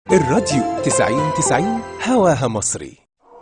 الراديو 90 90 هواها مصري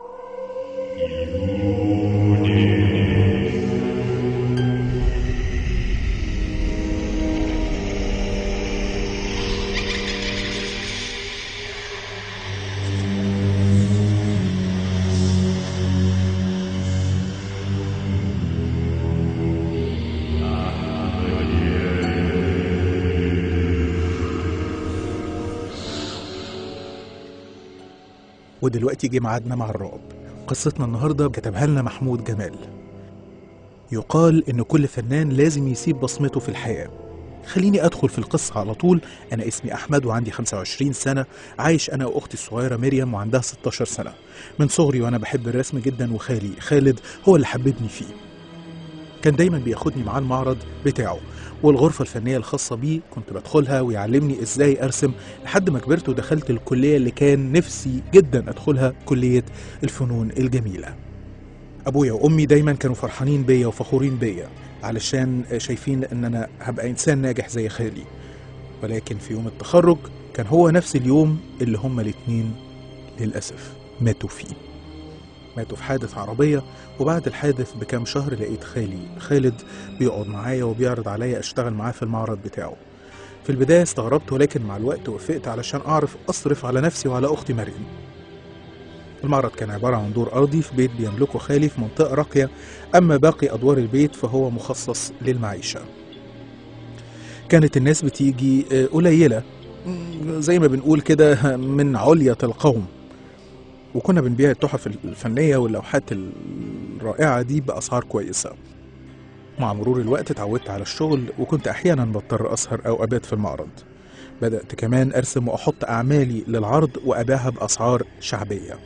ودلوقتي جه ميعادنا مع الرعب قصتنا النهارده كتبها لنا محمود جمال يقال ان كل فنان لازم يسيب بصمته في الحياه خليني ادخل في القصه على طول انا اسمي احمد وعندي 25 سنه عايش انا واختي الصغيره مريم وعندها 16 سنه من صغري وانا بحب الرسم جدا وخالي خالد هو اللي حببني فيه كان دايما بياخدني معاه المعرض بتاعه والغرفة الفنية الخاصة بيه كنت بدخلها ويعلمني ازاي ارسم لحد ما كبرت ودخلت الكلية اللي كان نفسي جدا ادخلها كلية الفنون الجميلة ابويا وامي دايما كانوا فرحانين بيا وفخورين بيا علشان شايفين ان انا هبقى انسان ناجح زي خالي ولكن في يوم التخرج كان هو نفس اليوم اللي هما الاتنين للأسف ماتوا فيه ماتوا في حادث عربية وبعد الحادث بكام شهر لقيت خالي خالد بيقعد معايا وبيعرض عليا اشتغل معاه في المعرض بتاعه في البداية استغربت ولكن مع الوقت وافقت علشان أعرف أصرف على نفسي وعلى أختي مريم المعرض كان عبارة عن دور أرضي في بيت بيملكه خالي في منطقة راقية أما باقي أدوار البيت فهو مخصص للمعيشة كانت الناس بتيجي آه، قليلة م، زي ما بنقول كده من علية القوم وكنا بنبيع التحف الفنية واللوحات الرائعة دي بأسعار كويسة مع مرور الوقت اتعودت على الشغل وكنت أحيانا بضطر أسهر أو أبات في المعرض بدأت كمان أرسم وأحط أعمالي للعرض وأبيعها بأسعار شعبية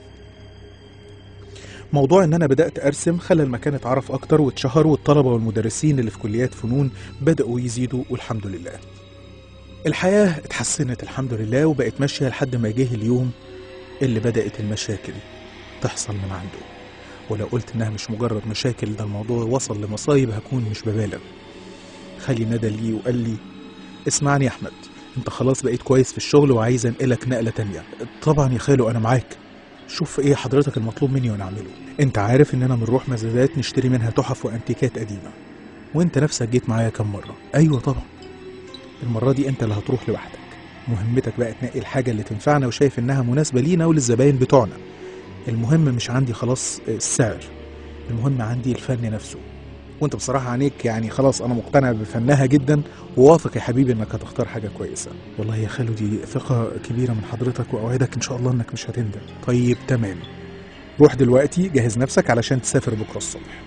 موضوع ان انا بدات ارسم خلى المكان اتعرف اكتر واتشهر والطلبه والمدرسين اللي في كليات فنون بداوا يزيدوا والحمد لله الحياه اتحسنت الحمد لله وبقت ماشيه لحد ما جه اليوم اللي بدات المشاكل تحصل من عنده ولو قلت انها مش مجرد مشاكل ده الموضوع وصل لمصايب هكون مش ببالغ خالي ندى لي وقال لي اسمعني يا احمد انت خلاص بقيت كويس في الشغل وعايز انقلك نقله تانية طبعا يا خالو انا معاك شوف ايه حضرتك المطلوب مني وانا اعمله انت عارف اننا بنروح مزادات نشتري منها تحف وانتيكات قديمه وانت نفسك جيت معايا كم مره ايوه طبعا المره دي انت اللي هتروح لوحدك مهمتك بقى تنقي الحاجه اللي تنفعنا وشايف انها مناسبه لينا وللزباين بتوعنا المهم مش عندي خلاص السعر المهم عندي الفن نفسه وانت بصراحة عينيك يعني خلاص انا مقتنع بفنها جدا وواثق يا حبيبي انك هتختار حاجة كويسة والله يا خالو دي ثقة كبيرة من حضرتك واوعدك ان شاء الله انك مش هتندم طيب تمام روح دلوقتي جهز نفسك علشان تسافر بكرة الصبح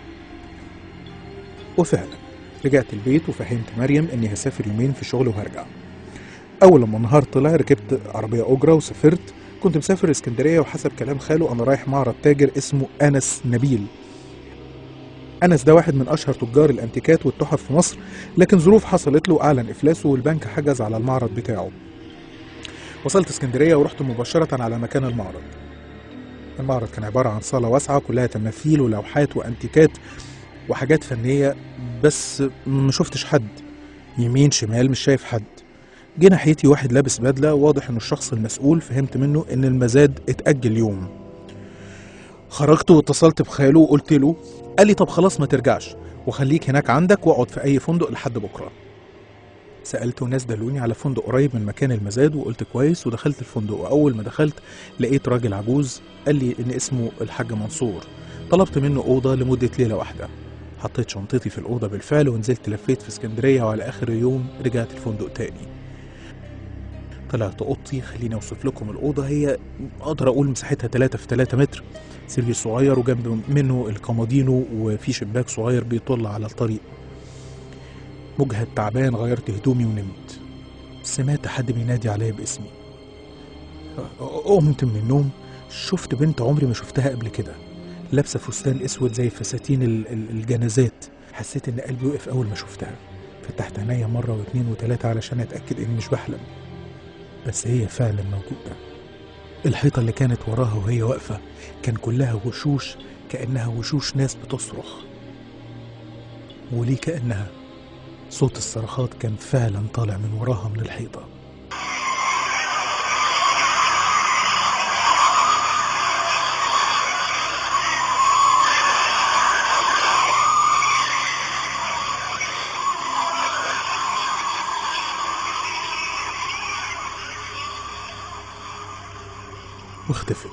وفعلا رجعت البيت وفهمت مريم اني هسافر يومين في شغل وهرجع اول لما النهار طلع ركبت عربية اجرة وسافرت كنت مسافر اسكندرية وحسب كلام خاله انا رايح معرض تاجر اسمه انس نبيل أنس ده واحد من أشهر تجار الأنتيكات والتحف في مصر لكن ظروف حصلت له أعلن إفلاسه والبنك حجز على المعرض بتاعه وصلت اسكندرية ورحت مباشرة على مكان المعرض المعرض كان عبارة عن صالة واسعة كلها تماثيل ولوحات وأنتيكات وحاجات فنية بس ما شفتش حد يمين شمال مش شايف حد جه ناحيتي واحد لابس بدلة واضح إنه الشخص المسؤول فهمت منه إن المزاد اتأجل يوم خرجت واتصلت بخاله وقلت له قال لي طب خلاص ما ترجعش وخليك هناك عندك واقعد في اي فندق لحد بكره سالت وناس دلوني على فندق قريب من مكان المزاد وقلت كويس ودخلت الفندق واول ما دخلت لقيت راجل عجوز قال لي ان اسمه الحاج منصور طلبت منه اوضه لمده ليله واحده حطيت شنطتي في الاوضه بالفعل ونزلت لفيت في اسكندريه وعلى اخر اليوم رجعت الفندق تاني طلعت اوضتي خليني اوصف لكم الاوضه هي اقدر اقول مساحتها 3 في 3 متر سرير صغير وجنب منه الكومودينو وفي شباك صغير بيطل على الطريق مجهد تعبان غيرت هدومي ونمت سمعت حد بينادي عليا باسمي قمت من النوم شفت بنت عمري ما شفتها قبل كده لابسه فستان اسود زي فساتين ال- ال- الجنازات حسيت ان قلبي وقف اول ما شفتها فتحت عينيا مره واثنين وثلاثه علشان اتاكد اني مش بحلم بس هي فعلا موجوده الحيطه اللي كانت وراها وهي واقفه كان كلها وشوش كانها وشوش ناس بتصرخ وليه كانها صوت الصرخات كان فعلا طالع من وراها من الحيطه واختفت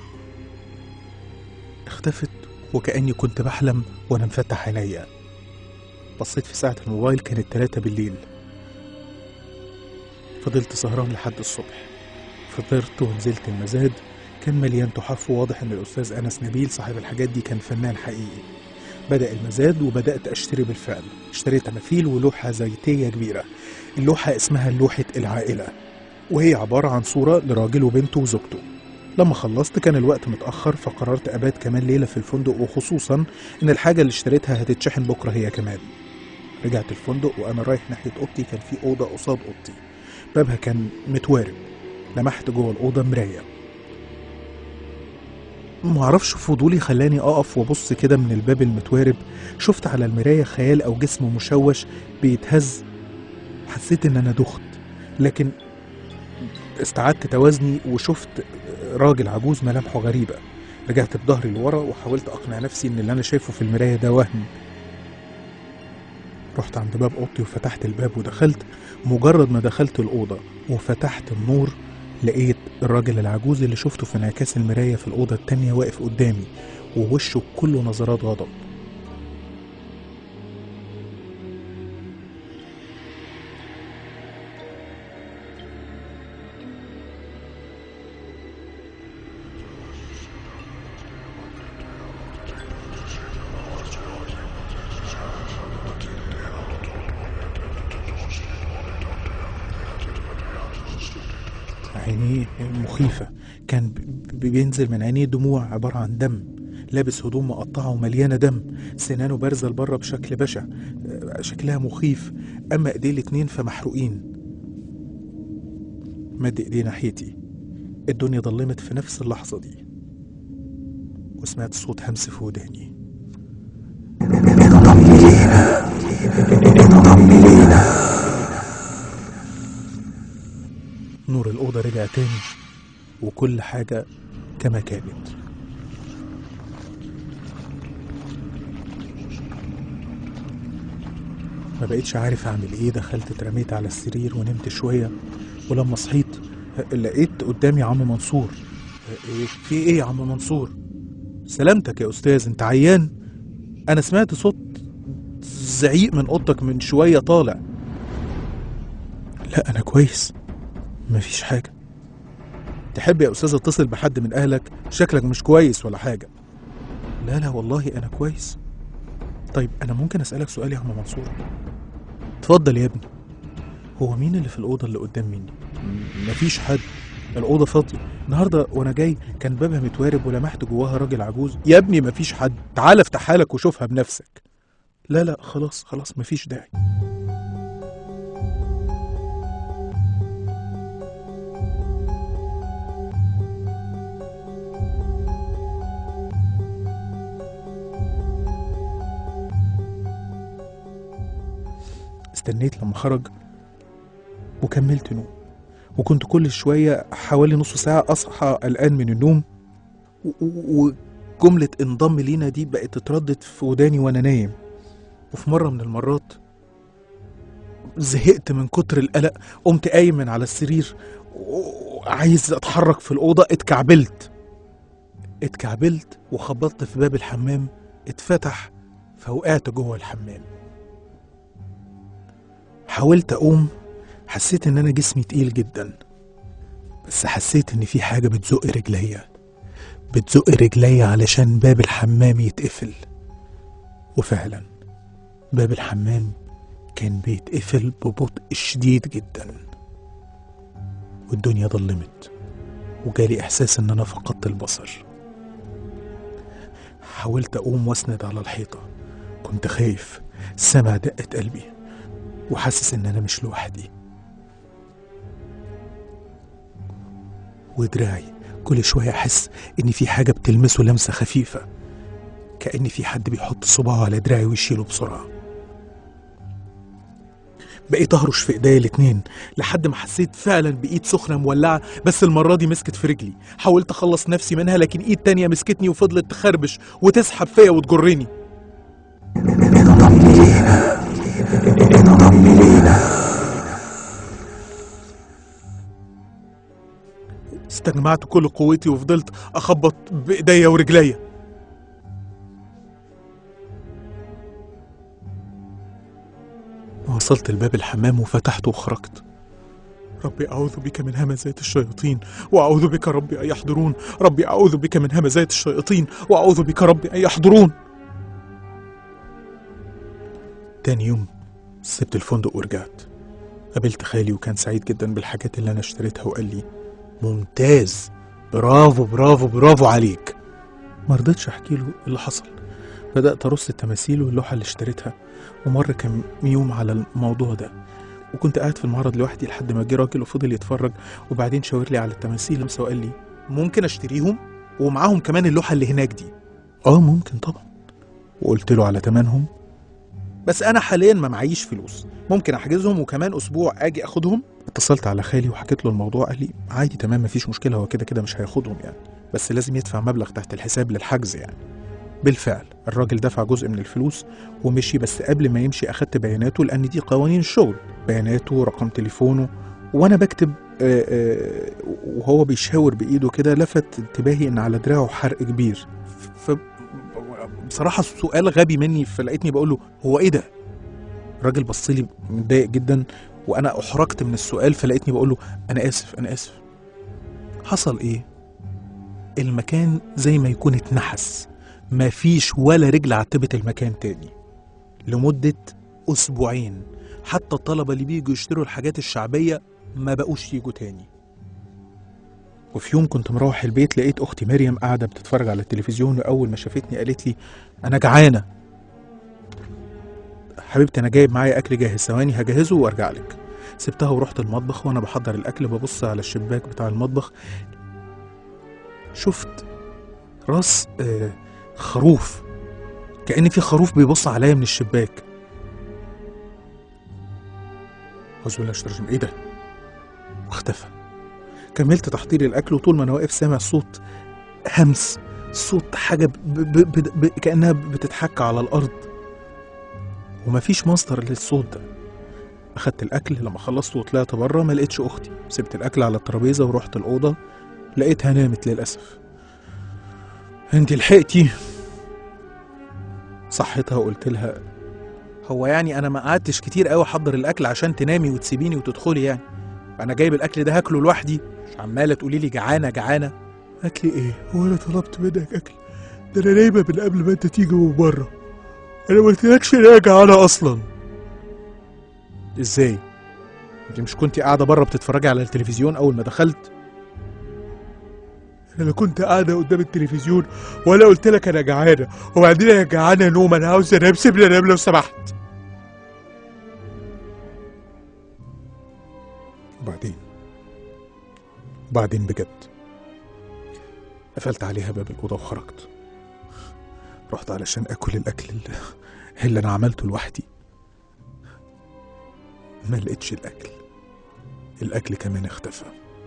اختفت وكأني كنت بحلم وأنا مفتح عينيا بصيت في ساعة الموبايل كانت تلاتة بالليل فضلت سهران لحد الصبح فطرت ونزلت المزاد كان مليان تحف وواضح ان الاستاذ انس نبيل صاحب الحاجات دي كان فنان حقيقي بدا المزاد وبدات اشتري بالفعل اشتريت تماثيل ولوحه زيتيه كبيره اللوحه اسمها لوحه العائله وهي عباره عن صوره لراجل وبنته وزوجته لما خلصت كان الوقت متاخر فقررت ابات كمان ليله في الفندق وخصوصا ان الحاجه اللي اشتريتها هتتشحن بكره هي كمان رجعت الفندق وانا رايح ناحيه اوضتي كان في اوضه قصاد اوضتي بابها كان متوارب لمحت جوه الأوضة مراية معرفش فضولي خلاني أقف وأبص كده من الباب المتوارب شفت على المراية خيال أو جسم مشوش بيتهز حسيت إن أنا دخت لكن استعدت توازني وشفت راجل عجوز ملامحه غريبة رجعت بظهري لورا وحاولت أقنع نفسي إن اللي أنا شايفه في المراية ده وهم رحت عند باب أوضتي وفتحت الباب ودخلت مجرد ما دخلت الأوضة وفتحت النور لقيت الراجل العجوز اللي شفته في انعكاس المراية في الأوضة التانية واقف قدامي ووشه كله نظرات غضب عينيه مخيفة كان ب- ب- بينزل من عينيه دموع عبارة عن دم لابس هدوم مقطعة ومليانة دم سنانه بارزة لبره بشكل بشع آه، شكلها مخيف أما إيديه الاتنين فمحروقين مد إيديه ناحيتي الدنيا ضلمت في نفس اللحظة دي وسمعت صوت همس في وداني نور الأوضة رجع تاني وكل حاجة كما كانت ما بقيتش عارف أعمل إيه دخلت اترميت على السرير ونمت شوية ولما صحيت لقيت قدامي عم منصور إيه في إيه يا عم منصور سلامتك يا أستاذ أنت عيان أنا سمعت صوت زعيق من أوضتك من شوية طالع لا أنا كويس مفيش حاجة تحب يا أستاذ اتصل بحد من أهلك شكلك مش كويس ولا حاجة لا لا والله أنا كويس طيب أنا ممكن أسألك سؤال يا عم منصور اتفضل يا ابني هو مين اللي في الأوضة اللي قدام مني م- مفيش حد الأوضة فاضية النهاردة وأنا جاي كان بابها متوارب ولمحت جواها راجل عجوز يا ابني مفيش حد تعال افتحها لك وشوفها بنفسك لا لا خلاص خلاص مفيش داعي استنيت لما خرج وكملت نوم وكنت كل شوية حوالي نص ساعة أصحى قلقان من النوم و- و- وجملة انضم لينا دي بقت تتردد في وداني وأنا نايم وفي مرة من المرات زهقت من كتر القلق قمت قايم من على السرير وعايز أتحرك في الأوضة اتكعبلت اتكعبلت وخبطت في باب الحمام اتفتح فوقعت جوه الحمام حاولت أقوم حسيت إن أنا جسمي تقيل جدا بس حسيت إن في حاجة بتزق رجليا بتزق رجليا علشان باب الحمام يتقفل وفعلا باب الحمام كان بيتقفل ببطء شديد جدا والدنيا ضلمت وجالي إحساس إن أنا فقدت البصر حاولت أقوم وأسند على الحيطة كنت خايف سمع دقة قلبي وحاسس ان انا مش لوحدي ودراعي كل شوية أحس إن في حاجة بتلمسه لمسة خفيفة كأن في حد بيحط صباعه على دراعي ويشيله بسرعة بقيت أهرش في إيديا الاتنين لحد ما حسيت فعلا بإيد سخنة مولعة بس المرة دي مسكت في رجلي حاولت أخلص نفسي منها لكن إيد تانية مسكتني وفضلت تخربش وتسحب فيا وتجرني استجمعت كل قوتي وفضلت اخبط بايديا ورجليا وصلت لباب الحمام وفتحته وخرجت ربي أعوذ بك من همزات الشياطين وأعوذ بك ربي أن يحضرون ربي أعوذ بك من همزات الشياطين وأعوذ بك ربي أن يحضرون تاني يوم سبت الفندق ورجعت قابلت خالي وكان سعيد جدا بالحاجات اللي أنا اشتريتها وقال لي ممتاز برافو برافو برافو عليك ما رضيتش أحكي له اللي حصل بدأت أرص التماثيل واللوحة اللي اشتريتها ومر كم يوم على الموضوع ده وكنت قاعد في المعرض لوحدي لحد ما جه راجل وفضل يتفرج وبعدين شاور لي على التماثيل لمسه وقال لي ممكن اشتريهم ومعاهم كمان اللوحه اللي هناك دي اه ممكن طبعا وقلت له على تمنهم بس انا حاليا ما معيش فلوس ممكن احجزهم وكمان اسبوع اجي اخدهم اتصلت على خالي وحكيت له الموضوع قال لي عادي تمام مفيش مشكله هو كده كده مش هياخدهم يعني بس لازم يدفع مبلغ تحت الحساب للحجز يعني بالفعل الراجل دفع جزء من الفلوس ومشي بس قبل ما يمشي اخدت بياناته لان دي قوانين الشغل بياناته رقم تليفونه وانا بكتب آه، آه، وهو بيشاور بايده كده لفت انتباهي ان على دراعه حرق كبير ف بصراحه سؤال غبي مني فلقيتني بقول له هو ايه ده الراجل بص لي متضايق جدا وانا احرجت من السؤال فلقيتني بقول له انا اسف انا اسف حصل ايه المكان زي ما يكون اتنحس مفيش ولا رجل عتبت المكان تاني لمدة أسبوعين حتى الطلبة اللي بيجوا يشتروا الحاجات الشعبية ما بقوش يجوا تاني وفي يوم كنت مروح البيت لقيت أختي مريم قاعدة بتتفرج على التلفزيون وأول ما شافتني قالت لي أنا جعانة حبيبتي أنا جايب معايا أكل جاهز ثواني هجهزه وأرجع لك سبتها ورحت المطبخ وأنا بحضر الأكل ببص على الشباك بتاع المطبخ شفت راس آه خروف كأن في خروف بيبص عليا من الشباك أعوذ بالله من الشيطان الرجيم إيه ده؟ واختفى كملت تحضير الأكل وطول ما أنا واقف سامع صوت همس صوت حاجة ب... ب... ب... ب... كأنها بتتحك على الأرض ومفيش مصدر للصوت ده أخدت الأكل لما خلصت وطلعت بره ما لقيتش أختي سبت الأكل على الترابيزة ورحت الأوضة لقيتها نامت للأسف انت لحقتي صحتها وقلت لها هو يعني انا ما قعدتش كتير قوي احضر الاكل عشان تنامي وتسيبيني وتدخلي يعني انا جايب الاكل ده هاكله لوحدي مش عماله تقولي لي جعانه جعانه اكل ايه هو انا طلبت منك اكل ده انا نايمه من قبل ما انت تيجي من بره انا ما قلتلكش ان انا جعانه اصلا ازاي انت مش كنتي قاعده بره بتتفرجي على التلفزيون اول ما دخلت انا كنت قاعده قدام التلفزيون ولا قلت لك انا جعانه وبعدين انا جعانه نوم انا عاوز انام سيبني انام لو سمحت وبعدين وبعدين بجد قفلت عليها باب الأوضة وخرجت رحت علشان آكل الأكل اللي, اللي أنا عملته لوحدي ما لقيتش الأكل الأكل كمان اختفى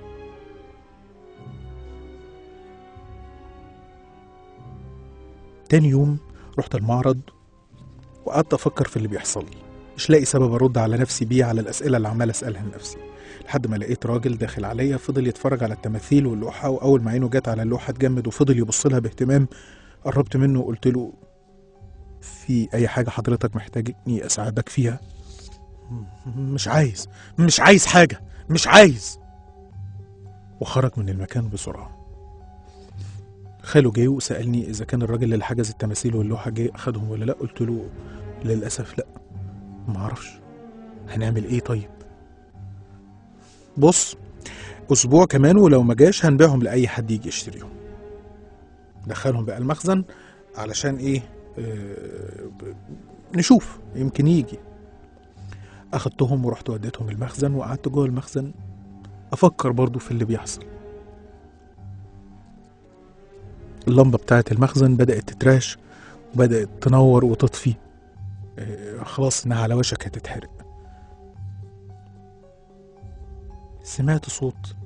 تاني يوم رحت المعرض وقعدت أفكر في اللي بيحصل لي مش لاقي سبب أرد على نفسي بيه على الأسئلة اللي عمال أسألها لنفسي لحد ما لقيت راجل داخل عليا فضل يتفرج على التماثيل واللوحة وأول ما عينه جت على اللوحة اتجمد وفضل يبص لها باهتمام قربت منه وقلت له في أي حاجة حضرتك محتاجني أساعدك فيها مش عايز مش عايز حاجة مش عايز وخرج من المكان بسرعة خاله جه وسألني إذا كان الراجل اللي حجز التماثيل واللوحة جه أخدهم ولا لأ قلت له للأسف لأ معرفش هنعمل إيه طيب بص أسبوع كمان ولو ما جاش هنبيعهم لأي حد يجي يشتريهم دخلهم بقى المخزن علشان إيه آه ب- نشوف يمكن يجي أخدتهم ورحت وديتهم المخزن وقعدت جوه المخزن أفكر برضو في اللي بيحصل اللمبة بتاعت المخزن بدأت تتراش وبدأت تنور وتطفي آه، خلاص إنها على وشك هتتحرق سمعت صوت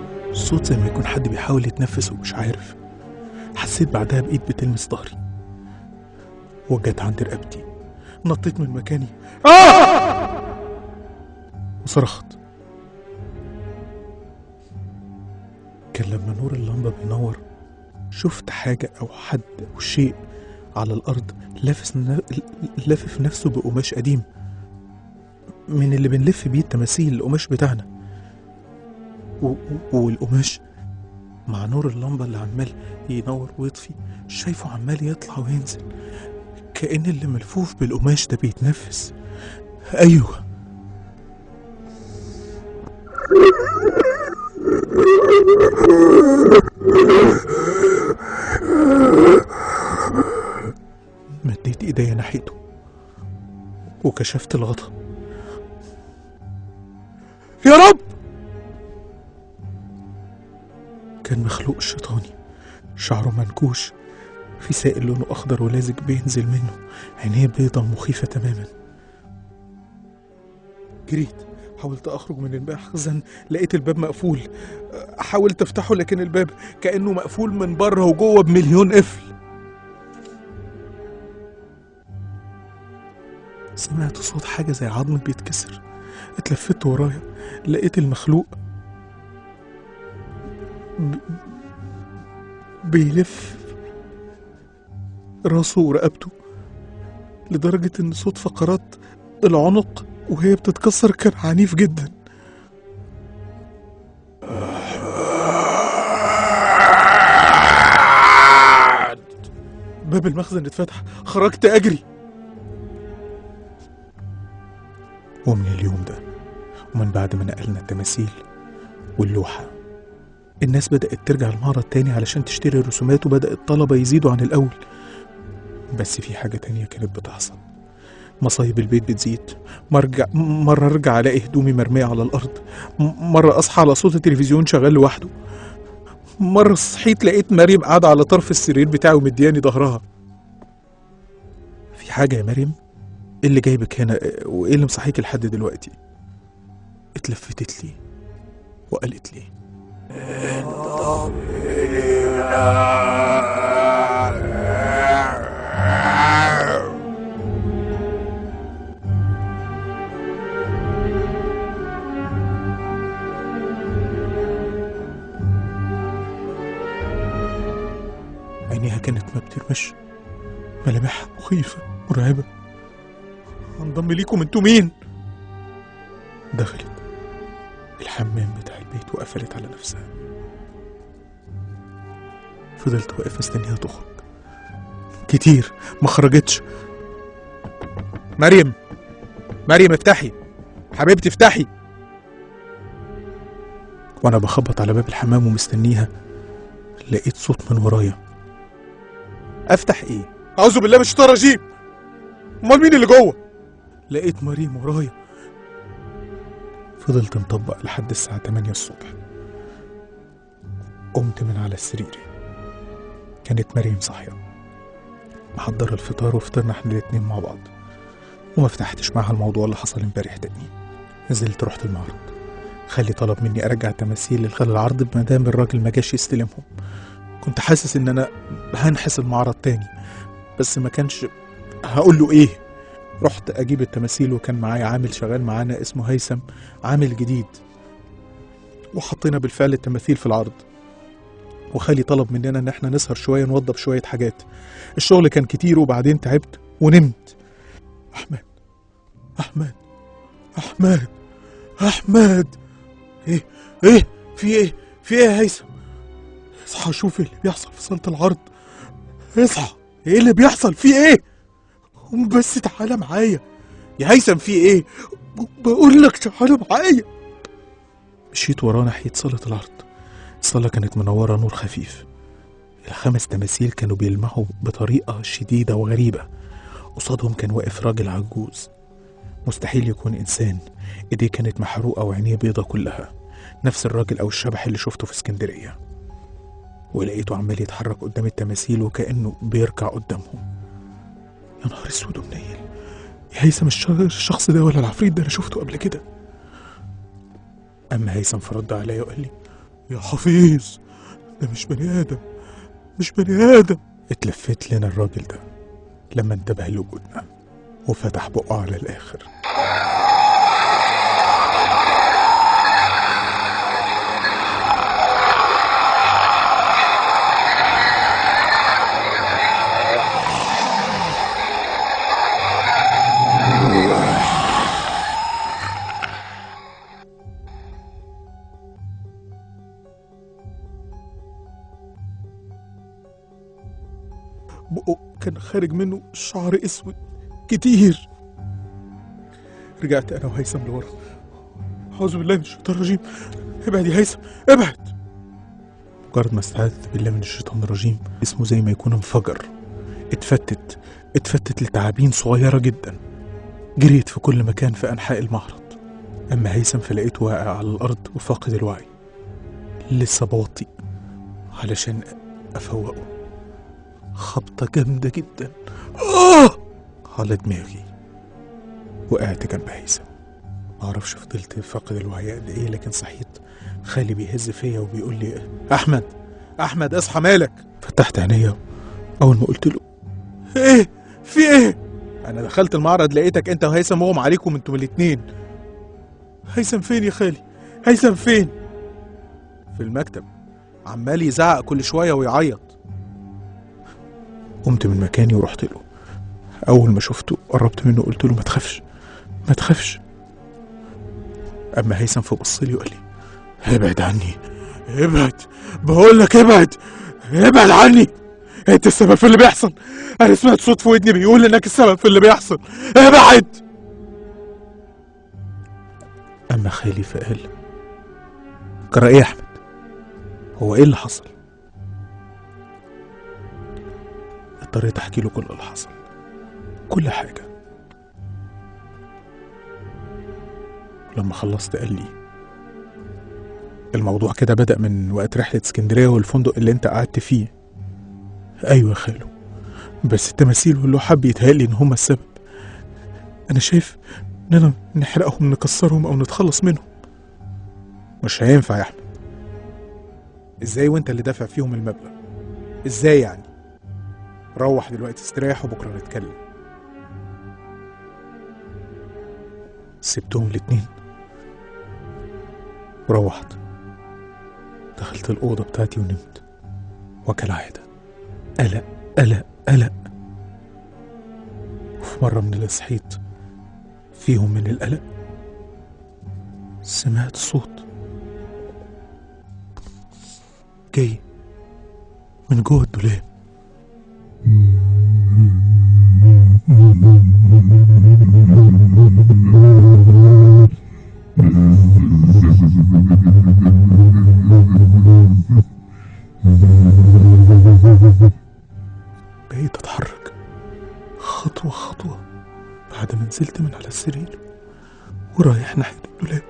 صوت زي ما يكون حد بيحاول يتنفس ومش عارف حسيت بعدها بإيد بتلمس ظهري وجت عند رقبتي نطيت من مكاني آه! وصرخت كان لما نور اللمبة بينور شفت حاجة أو حد أو شيء على الأرض لافس ن... لافف نفسه بقماش قديم من اللي بنلف بيه التماثيل القماش بتاعنا و... و... والقماش مع نور اللمبة اللي عمال ينور ويطفي شايفه عمال يطلع وينزل كأن اللي ملفوف بالقماش ده بيتنفس أيوه مديت ايديا ناحيته وكشفت الغطا يا رب كان مخلوق شيطاني شعره منكوش في سائل لونه أخضر ولازج بينزل منه عينيه بيضة مخيفة تماما جريت حاولت أخرج من المخزن لقيت الباب مقفول حاولت أفتحه لكن الباب كأنه مقفول من بره وجوه بمليون قفل سمعت صوت حاجة زي عظم بيتكسر اتلفت ورايا لقيت المخلوق ب... بيلف راسه ورقبته لدرجة إن صوت فقرات العنق وهي بتتكسر كان عنيف جدا باب المخزن اتفتح خرجت أجري ومن اليوم ده ومن بعد ما نقلنا التماثيل واللوحة الناس بدأت ترجع المعرض تاني علشان تشتري الرسومات وبدأ الطلبة يزيدوا عن الأول بس في حاجة تانية كانت بتحصل مصايب البيت بتزيد مرجع مرة أرجع ألاقي هدومي مرمية على الأرض م- مرة أصحى على صوت التلفزيون شغال لوحده مرة صحيت لقيت مريم قاعدة على طرف السرير بتاعي ومدياني ظهرها في حاجة يا مريم ايه اللي جايبك هنا وايه اللي مصحيك لحد دلوقتي اتلفتت لي وقالت لي عينيها كانت ما بترمش ملامحها مخيفة مرعبة هنضم ليكم انتوا مين دخلت الحمام بتاع البيت وقفلت على نفسها فضلت واقف استنيها تخرج كتير ما خرجتش مريم مريم افتحي حبيبتي افتحي وانا بخبط على باب الحمام ومستنيها لقيت صوت من ورايا افتح ايه اعوذ بالله من الشيطان الرجيم امال مين اللي جوه لقيت مريم ورايا فضلت مطبق لحد الساعة 8 الصبح قمت من على السرير كانت مريم صاحية محضرة الفطار وفطرنا احنا الاتنين مع بعض وما فتحتش معاها الموضوع اللي حصل امبارح تاني نزلت رحت المعرض خلي طلب مني ارجع تماثيل للخال العرض ما دام الراجل ما جاش يستلمهم كنت حاسس ان انا هنحس المعرض تاني بس ما كانش هقول له ايه رحت اجيب التماثيل وكان معايا عامل شغال معانا اسمه هيثم عامل جديد وحطينا بالفعل التماثيل في العرض وخالي طلب مننا ان احنا نسهر شويه نوضب شويه حاجات الشغل كان كتير وبعدين تعبت ونمت احمد احمد احمد احمد ايه ايه في ايه في ايه يا هيثم اصحى شوف اللي بيحصل في صاله العرض اصحى ايه اللي بيحصل في ايه قوم بس تعالى معايا يا هيثم في ايه بقول لك تعالى معايا مشيت وراه ناحيه صاله العرض الصاله كانت منوره نور خفيف الخمس تماثيل كانوا بيلمعوا بطريقه شديده وغريبه قصادهم كان واقف راجل عجوز مستحيل يكون انسان ايديه كانت محروقه وعينيه بيضه كلها نفس الراجل او الشبح اللي شفته في اسكندريه ولقيته عمال يتحرك قدام التماثيل وكانه بيركع قدامهم يا نهار اسود ومنيل يا هيثم الش- الشخص ده ولا العفريت ده انا شفته قبل كده اما هيثم فرد عليا وقال لي يا حفيظ ده مش بني ادم مش بني ادم اتلفت لنا الراجل ده لما انتبه لوجودنا وفتح بقه على الآخر بقه كان خارج منه شعر اسود كتير رجعت انا وهيثم لورا اعوذ بالله من الشيطان الرجيم ابعد يا هيثم ابعد مجرد ما استعذت بالله من الشيطان الرجيم اسمه زي ما يكون انفجر اتفتت اتفتت لتعابين صغيرة جدا جريت في كل مكان في أنحاء المعرض أما هيثم فلقيته واقع على الأرض وفاقد الوعي لسه بوطي علشان أفوقه خبطة جامدة جدا آه على دماغي وقعت جنب هيثم معرفش فضلت فاقد الوعي قد ايه لكن صحيت خالي بيهز فيا وبيقول لي احمد احمد اصحى مالك فتحت عينيا اول ما قلت له ايه في ايه انا دخلت المعرض لقيتك انت وهيثم مغمى عليكم انتم الاتنين هيثم فين يا خالي هيثم فين في المكتب عمال يزعق كل شويه ويعيط قمت من مكاني ورحت له اول ما شفته قربت منه قلت له ما تخافش ما تخافش اما هيثم فبص لي وقال لي ابعد عني ابعد بقول لك ابعد ابعد عني انت السبب في اللي بيحصل انا سمعت صوت في ودني بيقول انك السبب في اللي بيحصل ابعد اما خالي فقال جرى ايه يا احمد هو ايه اللي حصل اضطريت احكي له كل اللي حصل كل حاجه لما خلصت قال لي الموضوع كده بدأ من وقت رحلة اسكندرية والفندق اللي انت قعدت فيه ايوه يا خالو بس التماثيل واللوحات بيتهيألي ان هما السبب انا شايف اننا نحرقهم نكسرهم او نتخلص منهم مش هينفع يا احمد ازاي وانت اللي دافع فيهم المبلغ ازاي يعني روح دلوقتي استريح وبكره نتكلم سبتهم الاتنين وروحت دخلت الأوضة بتاعتي ونمت وكالعادة قلق قلق قلق وفي مرة من اللي صحيت فيهم من القلق سمعت صوت جاي من جوه الدولاب بقيت اتحرك خطوة خطوة بعد ما نزلت من على السرير ورايح ناحية الدولاب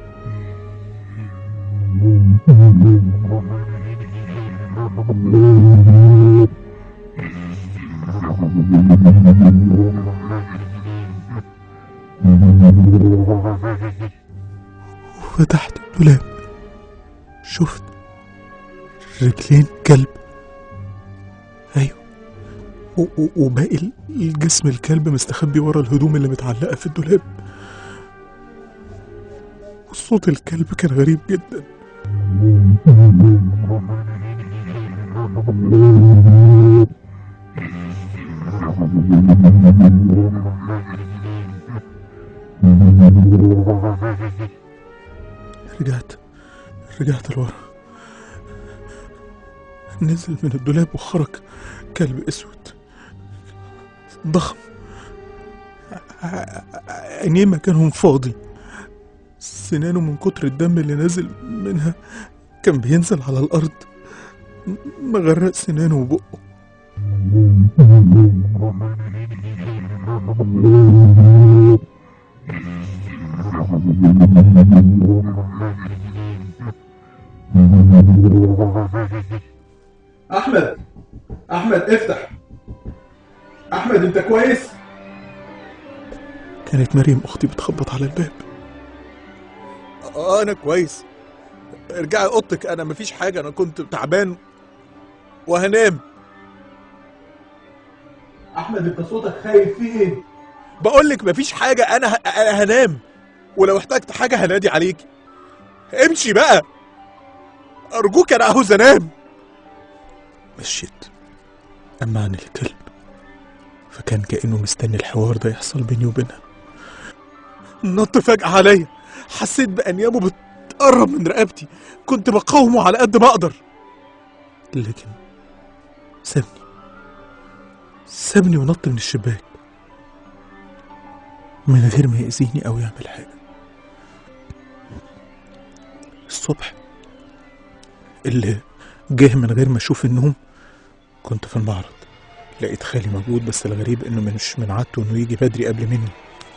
وفتحت الدولاب شفت رجلين كلب ايوه و- و- وباقي ال- الجسم الكلب مستخبي ورا الهدوم اللي متعلقة في الدولاب وصوت الكلب كان غريب جدا رجعت رجعت لورا نزل من الدولاب وخرج كلب اسود ضخم ع- ع- عينيه مكانهم فاضي سنانه من كتر الدم اللي نازل منها كان بينزل على الأرض م- مغرق سنانه وبقه أحمد أحمد افتح أحمد أنت كويس؟ كانت مريم أختي بتخبط على الباب آه أنا كويس ارجعي أوضتك أنا مفيش حاجة أنا كنت تعبان وهنام احمد انت صوتك خايف في ايه بقول لك مفيش حاجه انا ه... انا هنام ولو احتجت حاجه هنادي عليك امشي بقى ارجوك انا عاوز انام مشيت اما عن الكلب فكان كانه مستني الحوار ده يحصل بيني وبينها نط فجاه عليا حسيت بانيابه بتقرب من رقبتي كنت بقاومه على قد ما اقدر لكن سابني سابني ونط من الشباك من غير ما يأذيني أو يعمل حاجة الصبح اللي جه من غير ما أشوف النوم كنت في المعرض لقيت خالي موجود بس الغريب إنه مش من عادته إنه يجي بدري قبل مني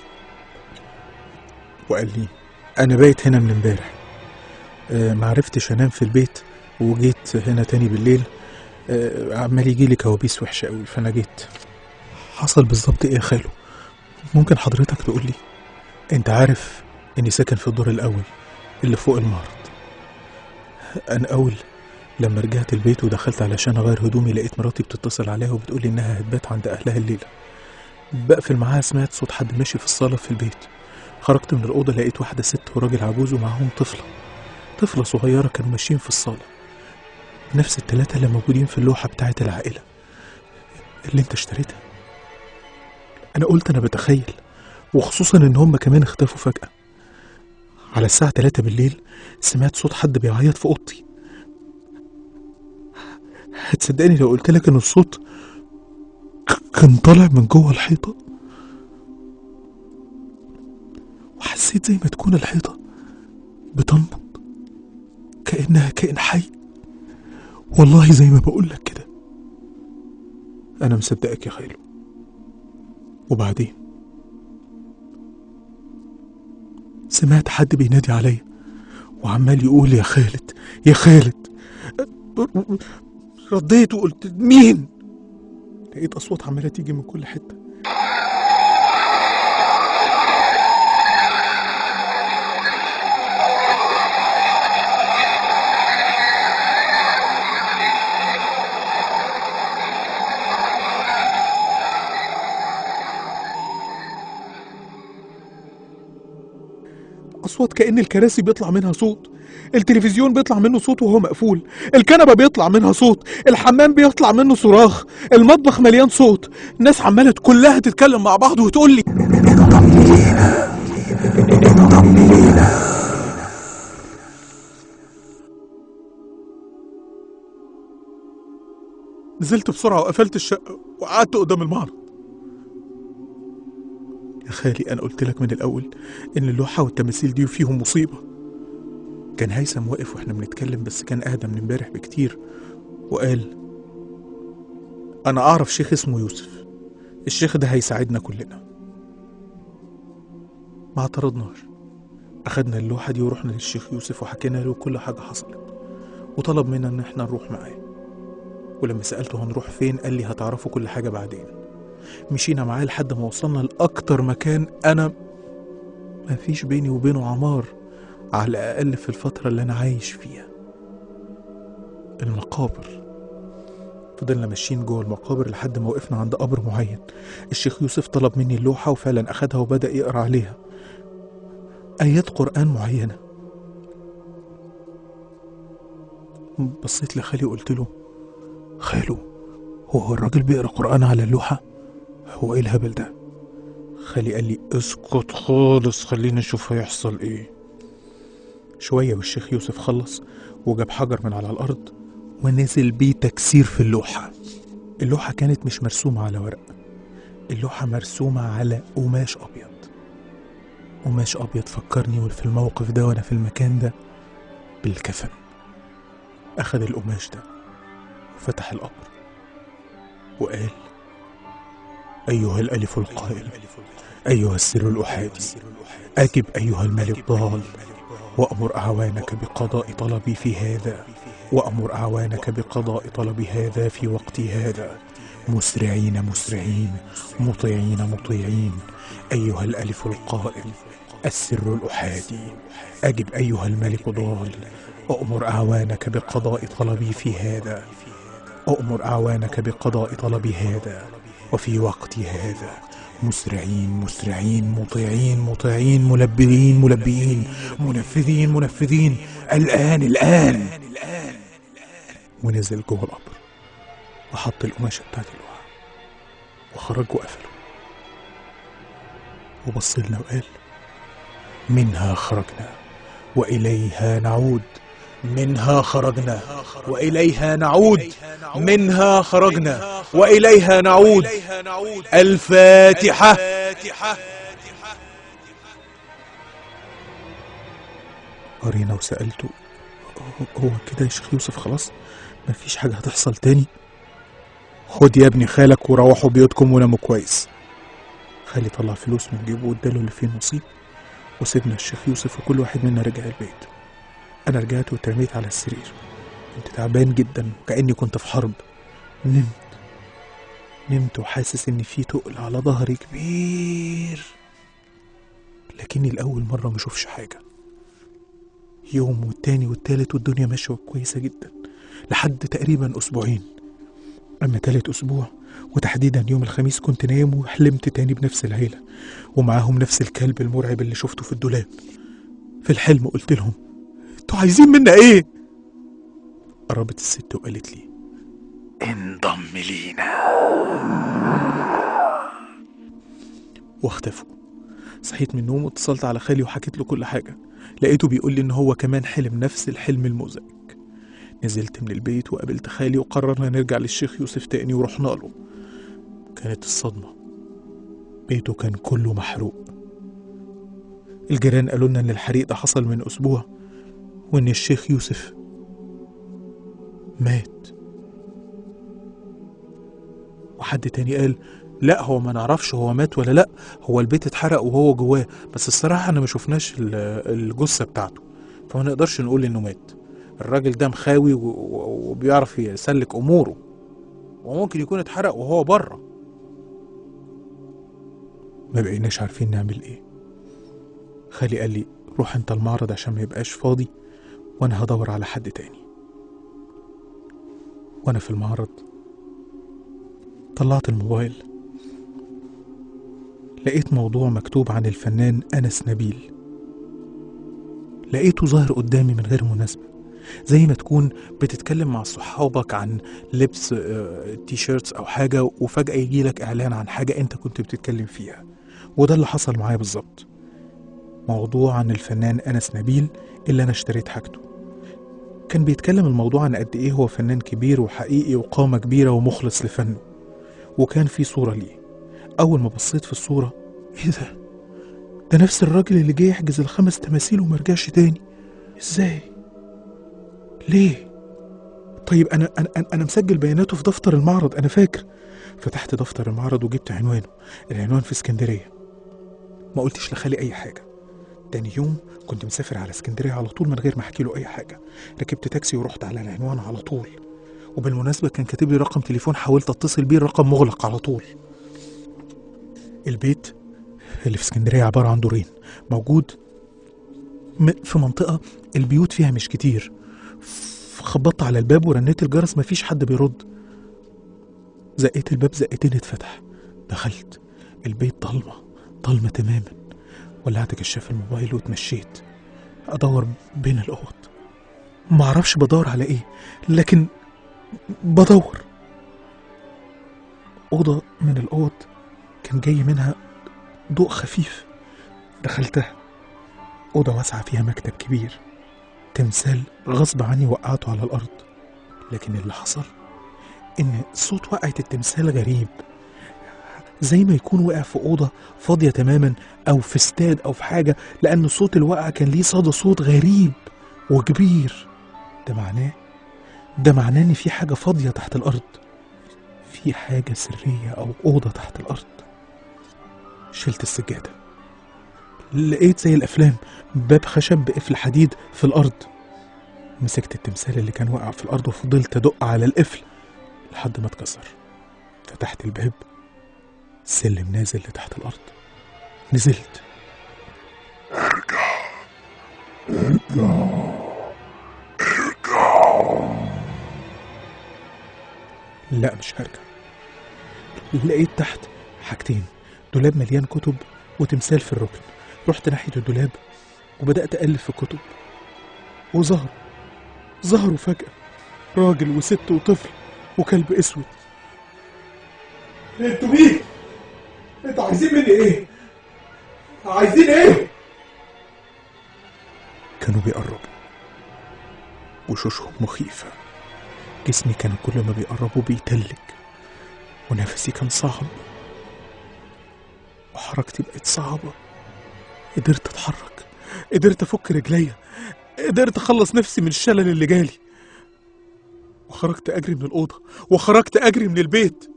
وقال لي أنا بايت هنا من امبارح آه، معرفتش أنام في البيت وجيت هنا تاني بالليل آه، عمال يجي لي كوابيس وحشة قوي فأنا جيت حصل بالظبط إيه يا خالو ممكن حضرتك تقول لي أنت عارف إني ساكن في الدور الأول اللي فوق المعرض أنا أول لما رجعت البيت ودخلت علشان أغير هدومي لقيت مراتي بتتصل عليها وبتقول لي إنها هتبات عند أهلها الليلة بقفل معاها سمعت صوت حد ماشي في الصالة في البيت خرجت من الأوضة لقيت واحدة ست وراجل عجوز ومعاهم طفلة طفلة صغيرة كانوا ماشيين في الصالة نفس التلاتة اللي موجودين في اللوحة بتاعة العائلة اللي انت اشتريتها انا قلت انا بتخيل وخصوصا ان هم كمان اختفوا فجأة على الساعة تلاتة بالليل سمعت صوت حد بيعيط في اوضتي هتصدقني لو قلت لك ان الصوت ك- كان طالع من جوه الحيطة وحسيت زي ما تكون الحيطة بتنبض كأنها كائن حي والله زي ما بقول لك كده انا مصدقك يا خيلو وبعدين سمعت حد بينادي عليا وعمال يقول يا خالد يا خالد رديت وقلت مين لقيت اصوات عماله تيجي من كل حته اصوات كأن الكراسي بيطلع منها صوت التلفزيون بيطلع منه صوت وهو مقفول الكنبه بيطلع منها صوت الحمام بيطلع منه صراخ المطبخ مليان صوت الناس عماله كلها تتكلم مع بعض وتقول لي نزلت بسرعه وقفلت الشقه وقعدت قدام المعرض يا خالي انا قلت لك من الاول ان اللوحه والتماثيل دي فيهم مصيبه كان هيثم واقف واحنا بنتكلم بس كان اهدى من امبارح بكتير وقال انا اعرف شيخ اسمه يوسف الشيخ ده هيساعدنا كلنا ما اعترضناش اخدنا اللوحه دي ورحنا للشيخ يوسف وحكينا له كل حاجه حصلت وطلب منا ان احنا نروح معاه ولما سالته هنروح فين قال لي هتعرفوا كل حاجه بعدين مشينا معاه لحد ما وصلنا لأكتر مكان أنا ما فيش بيني وبينه عمار على الأقل في الفترة اللي أنا عايش فيها المقابر فضلنا ماشيين جوه المقابر لحد ما وقفنا عند قبر معين الشيخ يوسف طلب مني اللوحة وفعلا أخدها وبدأ يقرأ عليها آيات قرآن معينة بصيت لخالي وقلت له خالو هو الراجل بيقرأ قرآن على اللوحة هو ايه الهبل ده خالي قال لي اسكت خالص خلينا نشوف هيحصل ايه شوية والشيخ يوسف خلص وجاب حجر من على الأرض ونزل بيه تكسير في اللوحة اللوحة كانت مش مرسومة على ورق اللوحة مرسومة على قماش أبيض قماش أبيض فكرني في الموقف ده وأنا في المكان ده بالكفن أخد القماش ده وفتح القبر وقال أيها الألف القائل أيها السر الأحادي أجب أيها الملك ضال وأمر أعوانك بقضاء طلبي في هذا وأمر أعوانك بقضاء طلب هذا في وقت هذا مسرعين مسرعين مطيعين مطيعين أيها الألف القائل السر الأحادي أجب أيها الملك ضال أؤمر أعوانك بقضاء طلبي في هذا أؤمر أعوانك بقضاء طلب هذا وفي وقت هذا مسرعين مسرعين مطيعين مطيعين ملبيين ملبيين منفذين منفذين الآن الآن ونزل جوه القبر وحط القماشة بتاعت الوعاء وخرج وقفله وبص لنا وقال منها خرجنا وإليها نعود منها خرجنا وإليها نعود منها خرجنا وإليها نعود الفاتحة قرينا وسألته هو- هو كده يا شيخ يوسف خلاص مفيش حاجة هتحصل تاني خد يا ابني خالك وروحوا بيوتكم وناموا كويس خالي طلع فلوس من جيبه واداله اللي فيه نصيب وسيبنا الشيخ يوسف وكل واحد منا رجع البيت أنا رجعت واترميت على السرير كنت تعبان جدا وكأني كنت في حرب نمت نمت وحاسس إن في تقل على ظهري كبير لكني لأول مرة مشوفش حاجة يوم والتاني والتالت والدنيا ماشية كويسة جدا لحد تقريبا أسبوعين أما تالت أسبوع وتحديدا يوم الخميس كنت نايم وحلمت تاني بنفس العيلة ومعاهم نفس الكلب المرعب اللي شفته في الدولاب في الحلم قلت لهم انتوا عايزين منا ايه قربت الست وقالت لي انضم لينا واختفوا صحيت من النوم واتصلت على خالي وحكيت له كل حاجة لقيته بيقول لي ان هو كمان حلم نفس الحلم المزعج نزلت من البيت وقابلت خالي وقررنا نرجع للشيخ يوسف تاني ورحنا له كانت الصدمة بيته كان كله محروق الجيران قالوا لنا ان الحريق ده حصل من اسبوع وان الشيخ يوسف مات وحد تاني قال لا هو ما نعرفش هو مات ولا لا هو البيت اتحرق وهو جواه بس الصراحة انا ما شفناش ال- الجثة بتاعته فما نقدرش نقول انه مات الراجل ده مخاوي و- و- وبيعرف يسلك اموره وممكن يكون اتحرق وهو بره ما بقيناش عارفين نعمل ايه خالي قال لي روح انت المعرض عشان ما يبقاش فاضي وانا هدور على حد تاني وانا في المعرض طلعت الموبايل لقيت موضوع مكتوب عن الفنان أنس نبيل لقيته ظاهر قدامي من غير مناسبة زي ما تكون بتتكلم مع صحابك عن لبس آه، تي شيرتس أو حاجة وفجأة يجي لك إعلان عن حاجة أنت كنت بتتكلم فيها وده اللي حصل معايا بالظبط موضوع عن الفنان أنس نبيل اللي أنا اشتريت حاجته كان بيتكلم الموضوع عن قد إيه هو فنان كبير وحقيقي وقامة كبيرة ومخلص لفنه وكان في صورة ليه أول ما بصيت في الصورة إيه ده؟ ده نفس الراجل اللي جه يحجز الخمس تماثيل ومرجعش تاني إزاي؟ ليه؟ طيب أنا أنا أنا- أنا مسجل بياناته في دفتر المعرض أنا فاكر فتحت دفتر المعرض وجبت عنوانه العنوان في اسكندرية ما قلتش لخالي أي حاجة تاني يوم كنت مسافر على اسكندرية على طول من غير ما أحكي له أي حاجة ركبت تاكسي ورحت على العنوان على طول وبالمناسبة كان كاتب لي رقم تليفون حاولت أتصل بيه الرقم مغلق على طول البيت اللي في اسكندرية عبارة عن دورين موجود م- في منطقة البيوت فيها مش كتير ف- خبطت على الباب ورنيت الجرس مفيش حد بيرد زقيت الباب زقتين اتفتح دخلت البيت ضلمة ضلمة تماما ولعت كشاف الموبايل واتمشيت ادور بين الاوض معرفش بدور على ايه لكن بدور اوضه من الاوض كان جاي منها ضوء خفيف دخلتها اوضه واسعه فيها مكتب كبير تمثال غصب عني وقعته على الارض لكن اللي حصل ان صوت وقعه التمثال غريب زي ما يكون وقع في اوضه فاضيه تماما او في استاد او في حاجه لان صوت الوقعه كان ليه صدى صوت غريب وكبير ده معناه ده معناه ان في حاجه فاضيه تحت الارض في حاجه سريه او اوضه تحت الارض شلت السجاده لقيت زي الافلام باب خشب بقفل حديد في الارض مسكت التمثال اللي كان واقع في الارض وفضلت ادق على القفل لحد ما اتكسر فتحت الباب سلم نازل لتحت الارض نزلت لا مش هرجع لقيت تحت حاجتين دولاب مليان كتب وتمثال في الركن رحت ناحية الدولاب وبدأت أقلب في الكتب وظهروا ظهروا فجأة راجل وست وطفل وكلب اسود انتوا مين؟ انتوا عايزين مني ايه؟ عايزين ايه؟ كانوا بيقربوا وشوشهم مخيفة جسمي كان كل ما بيقربوا بيتلج ونفسي كان صعب وحركتي بقت صعبة قدرت اتحرك قدرت افك رجليا قدرت اخلص نفسي من الشلل اللي جالي وخرجت اجري من الاوضه وخرجت اجري من البيت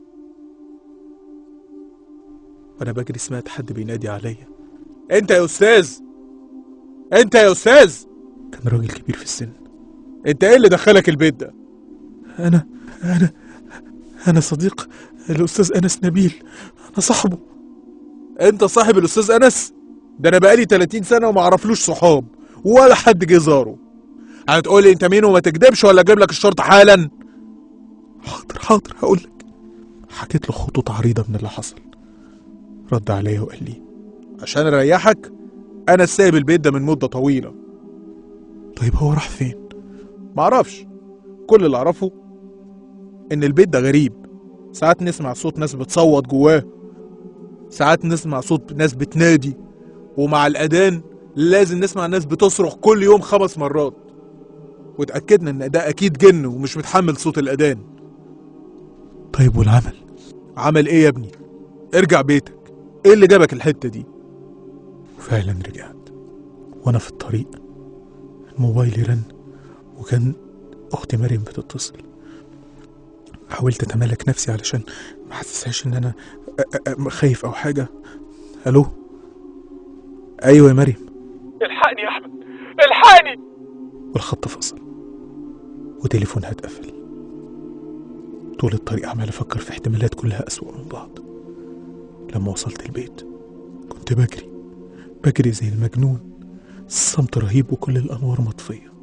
وانا بجري سمعت حد بينادي عليا انت يا استاذ انت يا استاذ كان راجل كبير في السن انت ايه اللي دخلك البيت ده انا انا انا صديق الاستاذ انس نبيل انا صاحبه انت صاحب الاستاذ انس ده انا بقالي 30 سنه وما اعرفلوش صحاب ولا حد جه زاره هتقول لي انت مين وما تكدبش ولا اجيب لك الشرطه حالا حاضر حاضر هقول لك حكيت له خطوط عريضه من اللي حصل رد عليا وقال لي عشان اريحك انا سايب البيت ده من مده طويله طيب هو راح فين معرفش كل اللي اعرفه ان البيت ده غريب ساعات نسمع صوت ناس بتصوت جواه ساعات نسمع صوت ناس بتنادي ومع الاذان لازم نسمع ناس بتصرخ كل يوم خمس مرات واتاكدنا ان ده اكيد جن ومش متحمل صوت الاذان طيب والعمل عمل ايه يا ابني ارجع بيتك ايه اللي جابك الحته دي وفعلا رجعت وانا في الطريق موبايلي رن وكان اختي مريم بتتصل حاولت اتمالك نفسي علشان ما احسسهاش ان انا أ- أ- أ- خايف او حاجه الو ايوه يا مريم الحقني يا احمد الحقني والخط فصل وتليفونها اتقفل طول الطريق عمال افكر في احتمالات كلها اسوأ من بعض لما وصلت البيت كنت بجري بجري زي المجنون الصمت رهيب وكل الانوار مطفيه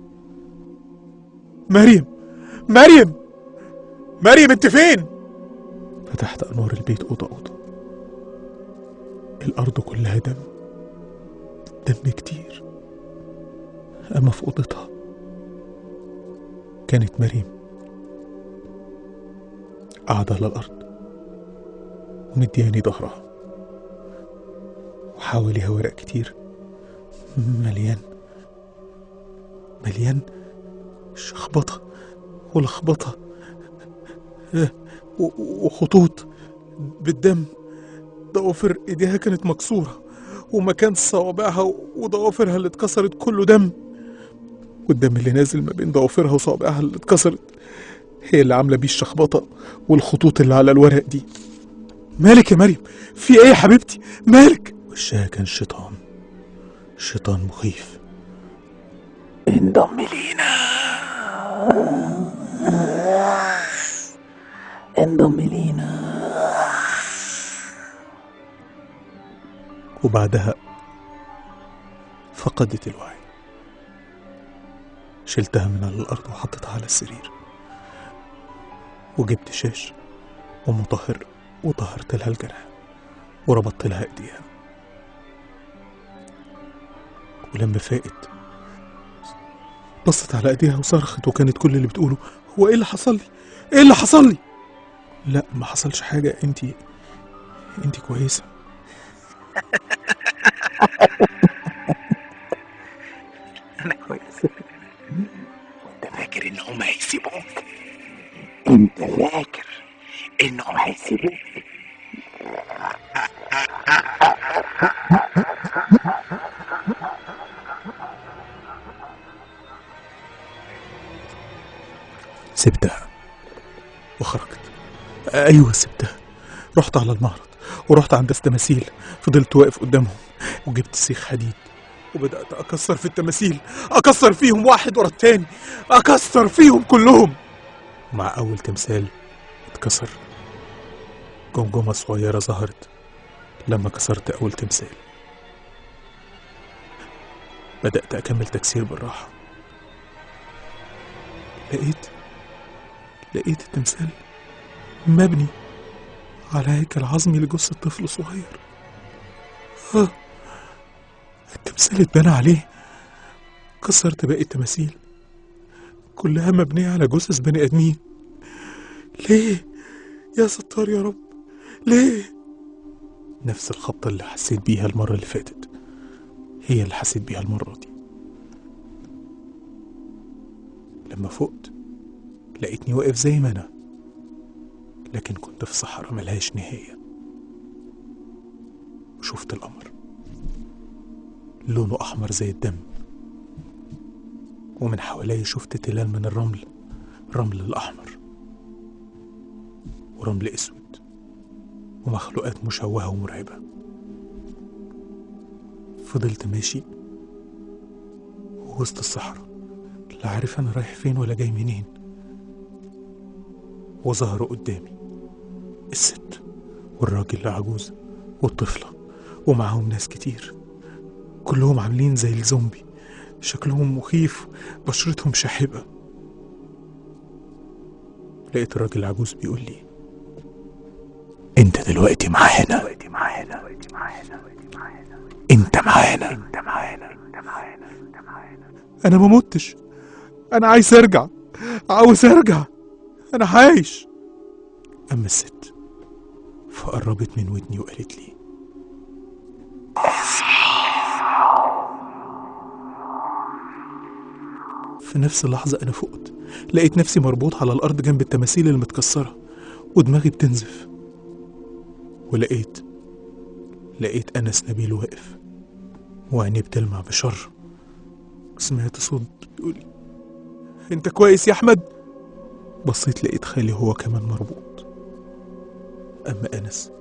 مريم مريم مريم انت فين فتحت انوار البيت اوضه اوضه الارض كلها دم دم كتير اما في اوضتها كانت مريم قاعدة على الأرض ومدياني ظهرها وحواليها ورق كتير مليان مليان شخبطة ولخبطة آه، و- وخطوط بالدم ضوافر ايديها كانت مكسورة ومكان صوابعها وضوافرها اللي اتكسرت كله دم والدم اللي نازل ما بين ضوافرها وصوابعها اللي اتكسرت هي اللي عامله بيه الشخبطه والخطوط اللي على الورق دي مالك يا مريم في ايه يا حبيبتي مالك وشها كان شيطان شيطان مخيف انضم لينا انضم لينا وبعدها فقدت الوعي شلتها من على الأرض وحطيتها على السرير وجبت شاش ومطهر وطهرت لها الجرح وربطت لها ايديها ولما فاقت بصت على ايديها وصرخت وكانت كل اللي بتقوله هو ايه اللي حصل لي ايه اللي حصل لي لا ما حصلش حاجه انتي انتي كويسه انا كويس انت فاكر انهم هيسيبوك انت فاكر انهم هيسيبوك سبتها وخرجت ايوه سبتها رحت على المعرض ورحت عند التماثيل فضلت واقف قدامهم وجبت سيخ حديد وبدأت أكسر في التماثيل أكسر فيهم واحد ورا التاني أكسر فيهم كلهم مع أول تمثال اتكسر جمجمة صغيرة ظهرت لما كسرت أول تمثال بدأت أكمل تكسير بالراحة لقيت لقيت التمثال مبني على هيكل عظمي لجثة طفل صغير آه. التمثال اتبنى عليه كسرت باقي التماثيل كلها مبنية على جثث بني آدمين ليه يا ستار يا رب ليه نفس الخبطة اللي حسيت بيها المرة اللي فاتت هي اللي حسيت بيها المرة دي لما فقت لقيتني واقف زي ما أنا لكن كنت في صحراء ملهاش نهاية وشفت القمر لونه أحمر زي الدم ومن حوالي شفت تلال من الرمل رمل الأحمر ورمل أسود ومخلوقات مشوهة ومرعبة فضلت ماشي وسط الصحراء لا عارف أنا رايح فين ولا جاي منين وظهروا قدامي الست والراجل العجوز والطفلة ومعاهم ناس كتير كلهم عاملين زي الزومبي شكلهم مخيف بشرتهم شاحبة لقيت الراجل العجوز بيقول لي انت دلوقتي معانا انت معانا انت معانا انا ما متش انا عايز ارجع عاوز ارجع انا عايش اما الست فقربت من ودني وقالت لي في نفس اللحظة أنا فقت لقيت نفسي مربوط على الأرض جنب التماثيل المتكسرة ودماغي بتنزف ولقيت لقيت أنس نبيل واقف وعينيه بتلمع بشر سمعت صوت بيقول لي، أنت كويس يا أحمد؟ بصيت لقيت خالي هو كمان مربوط أما أنس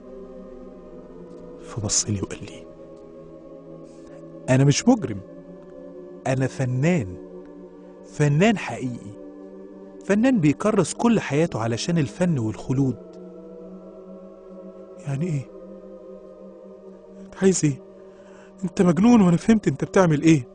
فبص لي وقال لي أنا مش مجرم أنا فنان فنان حقيقي فنان بيكرس كل حياته علشان الفن والخلود يعني ايه انت عايز ايه انت مجنون وانا فهمت انت بتعمل ايه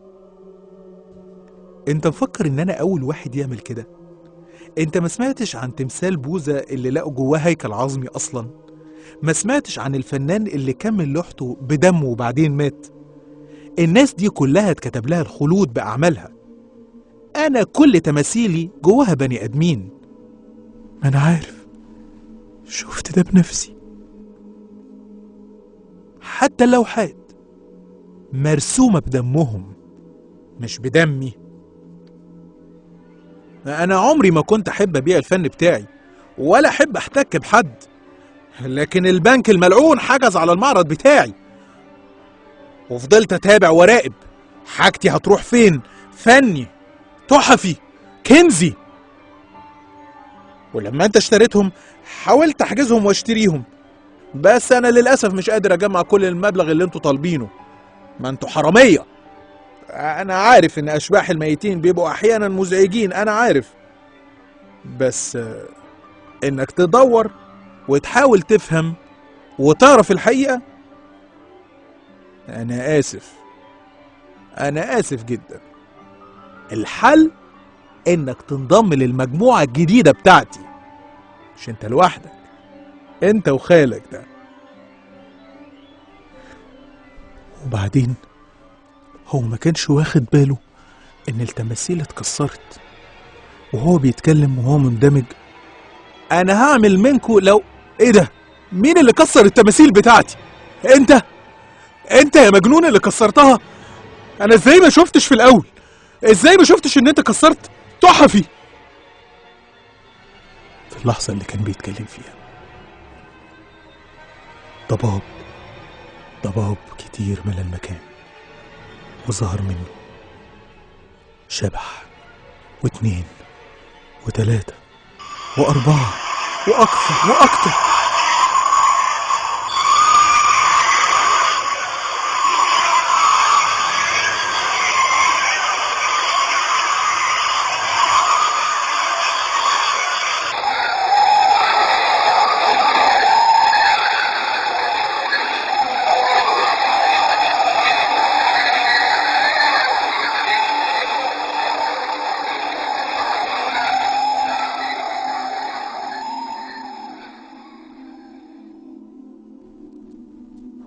انت مفكر ان انا اول واحد يعمل كده انت ما سمعتش عن تمثال بوذا اللي لقوا جواه هيكل عظمي اصلا ما سمعتش عن الفنان اللي كمل لوحته بدمه وبعدين مات الناس دي كلها اتكتب لها الخلود باعمالها انا كل تماثيلي جواها بني ادمين ما انا عارف شفت ده بنفسي حتى اللوحات مرسومه بدمهم مش بدمي انا عمري ما كنت احب ابيع الفن بتاعي ولا احب احتك بحد لكن البنك الملعون حجز على المعرض بتاعي وفضلت اتابع وراقب حاجتي هتروح فين فني تحفي كنزي ولما انت اشتريتهم حاولت احجزهم واشتريهم بس انا للاسف مش قادر اجمع كل المبلغ اللي انتوا طالبينه ما انتوا حراميه انا عارف ان اشباح الميتين بيبقوا احيانا مزعجين انا عارف بس آه، انك تدور وتحاول تفهم وتعرف الحقيقه انا اسف انا اسف جدا الحل انك تنضم للمجموعة الجديدة بتاعتي مش انت لوحدك انت وخالك ده وبعدين هو ما كانش واخد باله ان التماثيل اتكسرت وهو بيتكلم وهو مندمج انا هعمل منكو لو ايه ده مين اللي كسر التماثيل بتاعتي انت انت يا مجنون اللي كسرتها انا ازاي ما شفتش في الاول ازاي ما شفتش ان انت كسرت تحفي في اللحظة اللي كان بيتكلم فيها ضباب ضباب كتير ملا المكان وظهر منه شبح واتنين وتلاتة وأربعة وأكثر وأكتر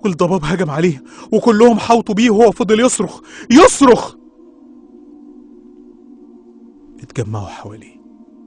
والضباب هجم عليه وكلهم حاوطوا بيه وهو فضل يصرخ يصرخ اتجمعوا حواليه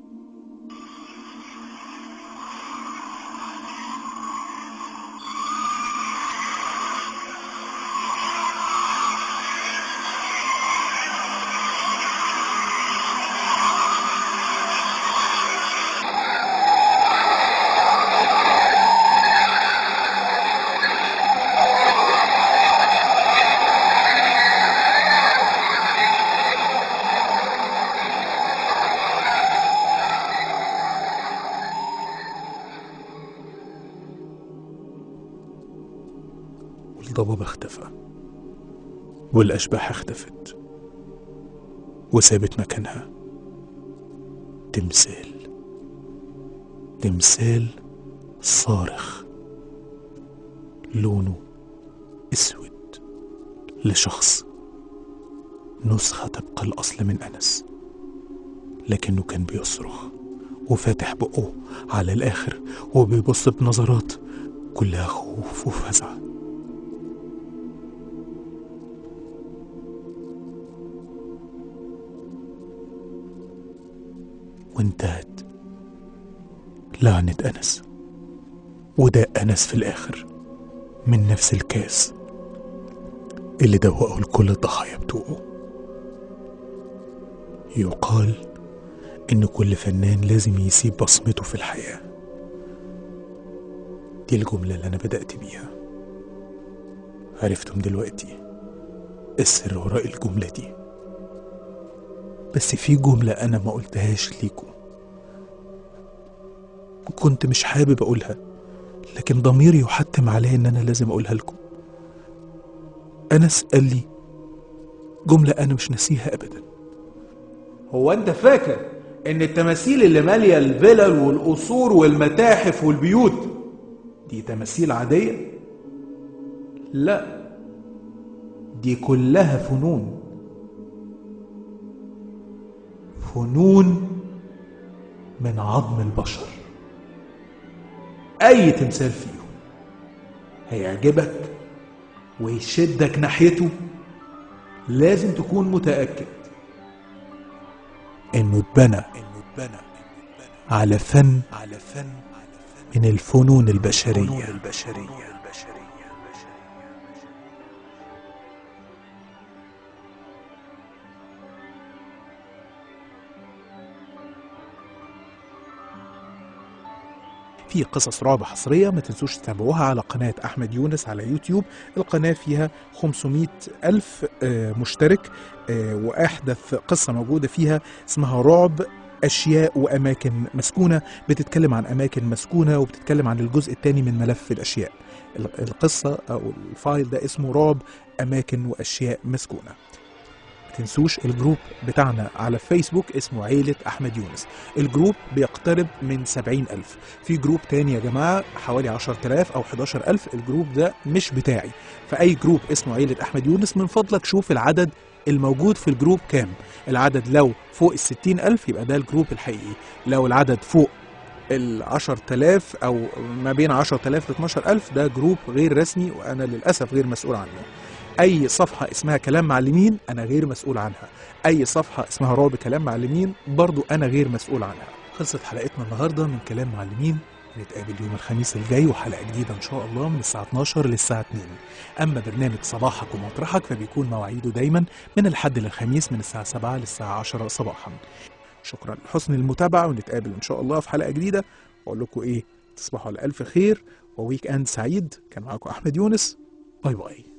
والضباب اختفى والأشباح اختفت وسابت مكانها تمثال تمثال صارخ لونه اسود لشخص نسخة تبقى الأصل من أنس لكنه كان بيصرخ وفاتح بقه على الآخر وبيبص بنظرات كلها خوف وفزع وانتهت لعنة أنس وده أنس في الآخر من نفس الكاس اللي دوقه لكل الضحايا بتوعه يقال إن كل فنان لازم يسيب بصمته في الحياة دي الجملة اللي أنا بدأت بيها عرفتم دلوقتي السر وراء الجملة دي بس في جملة أنا ما قلتهاش ليكم كنت مش حابب أقولها لكن ضميري يحتم عليا إن أنا لازم أقولها لكم أنس قال لي جملة أنا مش ناسيها أبدا هو انت فاكر ان التماثيل اللي ماليه الفلل والقصور والمتاحف والبيوت دي تماثيل عاديه لا دي كلها فنون فنون من عظم البشر اي تمثال فيهم هيعجبك ويشدك ناحيته لازم تكون متاكد إنه اتبنى إنه اتبنى على فن على فن من الفنون البشرية البشرية في قصص رعب حصرية ما تنسوش تتابعوها على قناة أحمد يونس على يوتيوب القناة فيها 500 ألف آه، مشترك آه، وأحدث قصة موجودة فيها اسمها رعب أشياء وأماكن مسكونة بتتكلم عن أماكن مسكونة وبتتكلم عن الجزء الثاني من ملف الأشياء ال- القصة أو الفايل ده اسمه رعب أماكن وأشياء مسكونة ما تنسوش الجروب بتاعنا على فيسبوك اسمه عيلة أحمد يونس الجروب بيقترب من 70 ألف في جروب تاني يا جماعة حوالي 10000 أو 11000 الجروب ده مش بتاعي فأي جروب اسمه عيلة أحمد يونس من فضلك شوف العدد الموجود في الجروب كام العدد لو فوق ال 60 ألف يبقى ده الجروب الحقيقي لو العدد فوق ال 10000 أو ما بين 10000 ل 12000 ده جروب غير رسمي وأنا للأسف غير مسؤول عنه اي صفحه اسمها كلام معلمين انا غير مسؤول عنها اي صفحه اسمها رعب كلام معلمين برضو انا غير مسؤول عنها خلصت حلقتنا النهارده من كلام معلمين نتقابل يوم الخميس الجاي وحلقه جديده ان شاء الله من الساعه 12 للساعه 2 اما برنامج صباحك ومطرحك فبيكون مواعيده دايما من الحد للخميس من الساعه 7 للساعه 10 صباحا شكرا لحسن المتابعه ونتقابل ان شاء الله في حلقه جديده واقول لكم ايه تصبحوا على الف خير وويك اند سعيد كان معاكم احمد يونس باي باي